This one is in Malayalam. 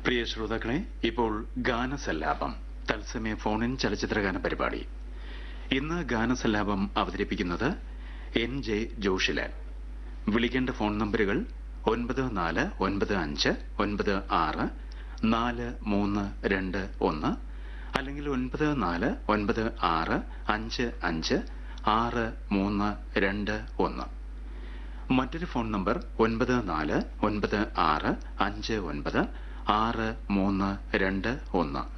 പ്രിയ ശ്രോതാക്കളെ ഇപ്പോൾ ഗാനസല്ലാപം തത്സമയ ഫോണിൻ ചലച്ചിത്രഗാന പരിപാടി ഇന്ന് ഗാനസല്ലാപം അവതരിപ്പിക്കുന്നത് എൻ ജെ ജോഷിലാൽ വിളിക്കേണ്ട ഫോൺ നമ്പറുകൾ ഒൻപത് നാല് ഒൻപത് അഞ്ച് ഒൻപത് ആറ് നാല് മൂന്ന് രണ്ട് ഒന്ന് അല്ലെങ്കിൽ ഒൻപത് നാല് ഒൻപത് ആറ് അഞ്ച് അഞ്ച് ആറ് മൂന്ന് രണ്ട് ഒന്ന് മറ്റൊരു ഫോൺ നമ്പർ ഒൻപത് നാല് ഒൻപത് ആറ് അഞ്ച് ഒൻപത് ആറ് മൂന്ന് രണ്ട് ഒന്ന്